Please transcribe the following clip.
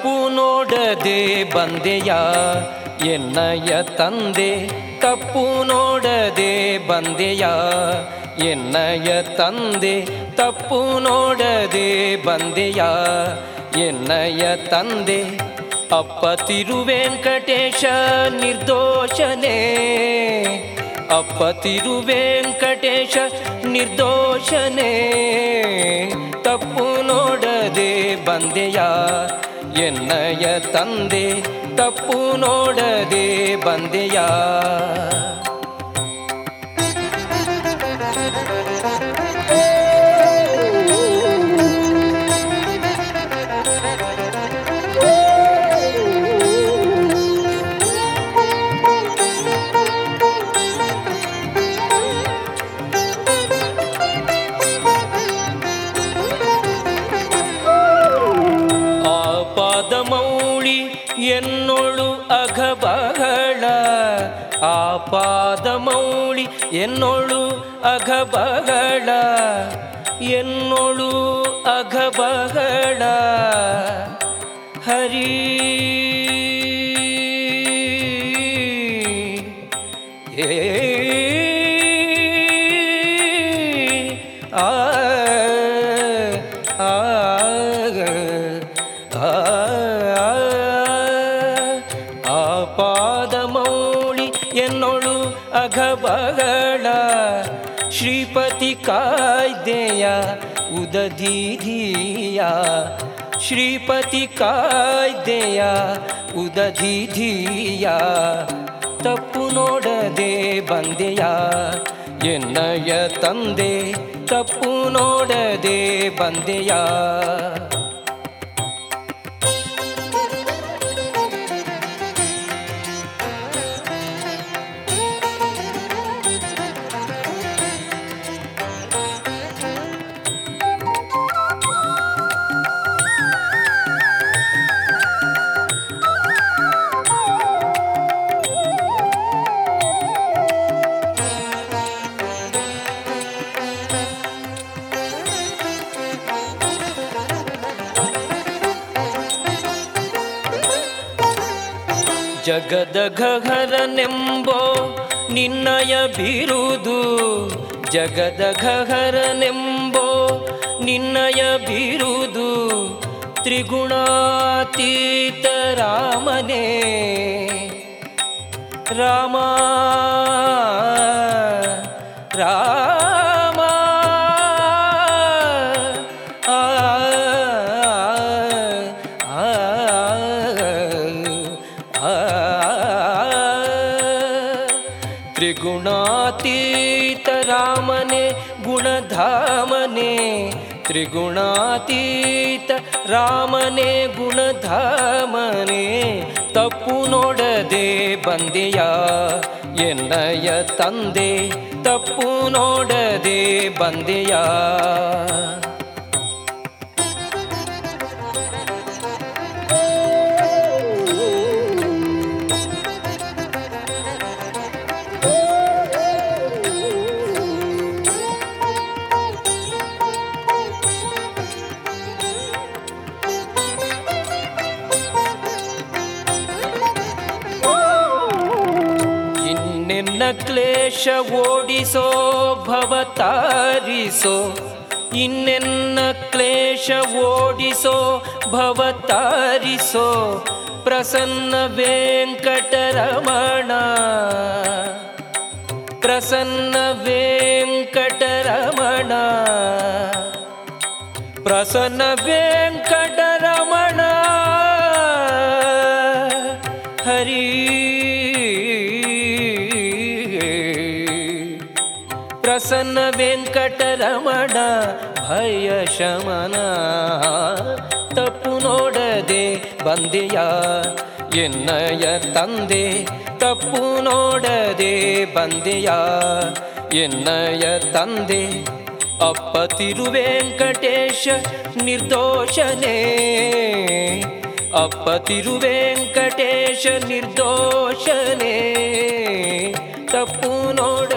ತಪ್ಪು ನೋಡದೆ ಬಂದೆಯ ಎನ್ನಯ ತಂದೆ ತಪ್ಪು ನೋಡದೆ ಬಂದೆಯ ಎನ್ನಯ ತಂದೆ ತಪ್ಪು ನೋಡದೆ ಬಂದೆಯ ಎನ್ನಯ ತಂದೆ ಅಪ್ಪ ತಿರುವೆಂಕಟೇಶ ನಿರ್ದೋಷನೇ ಅಪ್ಪ ತಿರುವೆಂಕಟೇಶ ನಿರ್ದೋಷನೇ ತಪ್ಪು ನೋಡದೆ ಬಂದೆಯ ಎನ್ನಯ ತಂದೆ ತಪ್ಪು ನೋಡದೆ ಬಂದೆಯ ಆಪಾದ ಮೌಳಿ ಎನ್ನೊಳು ಅಘಬಗಳ ಆಪಾದ ಮೌಳಿ ಎನ್ನೊಳು ಅಘಬಗಳ ಎನ್ನೊಳು ಅಘಬಗಳ ಹರಿ ಏ ಆ ಆ ಆಪಾದ ಮೌಳಿ ಎನ್ನೊಳು ಅಘಬಗಳ ಶ್ರೀಪತಿ ಕಾಯ್ದೆಯ ಉದಧಿಧಿಯ ಶ್ರೀಪತಿ ಕಾಯ್ದೆಯ ಉದಧಿಧಿಯ ತಪ್ಪು ನೋಡದೆ ಬಂದೆಯ ಎನ್ನಯ ತಂದೆ ತಪ್ಪು ನೋಡದೆ ಬಂದೆಯ ಜಗದ ಘಹರನೆಂಬೋ ನಿನ್ನಯ ಬಿರುದು ಜಗದ ಘಹರನೆಂಬೋ ನಿನ್ನಯ ಬಿರುದು ತ್ರಿಗುಣಾತೀತ ರಾಮನೇ ರಾಮ ರಾಮ ಆ, ಆ, ಆ, ತ್ರಿಗುಣಾತೀತ ರಾಮನೆ ಗುಣಧಾಮನೆ ತ್ರಿಗುಣಾತೀತ ರಾಮನೆ ಗುಣಧಾಮನೆ ತಪ್ಪು ನೋಡದೆ ಬಂದೆಯ ಎನ್ನಯ ತಂದೆ ತಪ್ಪು ನೋಡದೆ ಬಂದೆಯ ಇನ್ನೆನ್ನ ಕ್ಲೇಶ ಓಡಿಸೋ ಭವತಾರಿಸೋ ಇನ್ನೆನ್ನ ಕ್ಲೇಶ ಓಡಿಸೋ ಭವತಾರಿಸೋ ಪ್ರಸನ್ನ ವೆಂಕಟರಮಣ ಪ್ರಸನ್ನ ವೆಂಕಟರಮಣ ಪ್ರಸನ್ನ ವೆಂಕಟರಮಣ ಹರಿ ಪ್ರಸನ್ನ ವೆಂಕಟರಮಣ ಭಯ ಶಮನ ತಪ್ಪು ನೋಡದೆ ಬಂದೆಯ ಎನ್ನಯ ತಂದೆ ತಪ್ಪು ನೋಡದೆ ಬಂದೆಯ ಎನ್ನಯ ತಂದೆ ಅಪ್ಪ ತಿರುವೆಂಕಟೇಶ ನಿರ್ದೋಷನೇ ಅಪ್ಪ ತಿರುವೆಂಕಟೇಶ ನಿರ್ದೋಷನೇ ತಪ್ಪು ನೋಡ